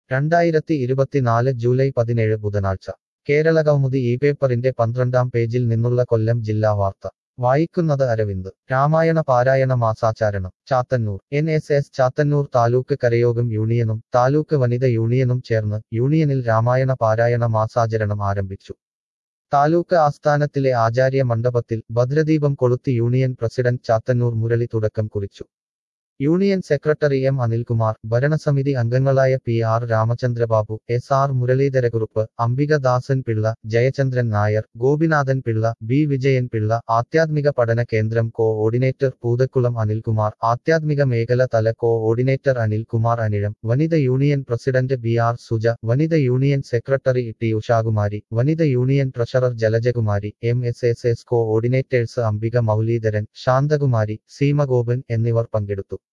രണ്ടായിരത്തി ഇരുപത്തിനാല് ജൂലൈ പതിനേഴ് ബുധനാഴ്ച കേരളകൗമുദി ഈ പേപ്പറിന്റെ പന്ത്രണ്ടാം പേജിൽ നിന്നുള്ള കൊല്ലം ജില്ലാ വാർത്ത വായിക്കുന്നത് അരവിന്ദ് രാമായണ പാരായണ മാസാചാരണം Chathannoor N S S Chathannoor taluk കരയോഗം യൂണിയനും താലൂക്ക് വനിത യൂണിയനും ചേർന്ന് യൂണിയനിൽ രാമായണ പാരായണ മാസാചരണം ആരംഭിച്ചു താലൂക്ക് ആസ്ഥാനത്തിലെ ആചാര്യ മണ്ഡപത്തിൽ ഭദ്രദീപം കൊളുത്തി യൂണിയൻ പ്രസിഡന്റ് ചാത്തന്നൂർ മുരളി തുടക്കം കുറിച്ചു യൂണിയൻ സെക്രട്ടറി എം അനിൽകുമാർ ഭരണസമിതി അംഗങ്ങളായ P R Ramachandrababu S R Muraleedharakurup Ambikadasan Pillai Jayachandran Nair Gopinathan Pillai B Vijayan Pillai ആധ്യാത്മിക പഠന കേന്ദ്രം കോ ഓർഡിനേറ്റർ പൂതക്കുളം അനിൽകുമാർ ആധ്യാത്മിക മേഖല തല കോ ഓർഡിനേറ്റർ അനിൽകുമാർ അനിഴം വനിത union president B R Suja വനിത യൂണിയൻ സെക്രട്ടറി ടി ഉഷാകുമാരി വനിത union treasurer Jalajakumari M S S S coordinators Ambika Mauleedharan Santhakumari Seemagopan എന്നിവർ പങ്കെടുത്തു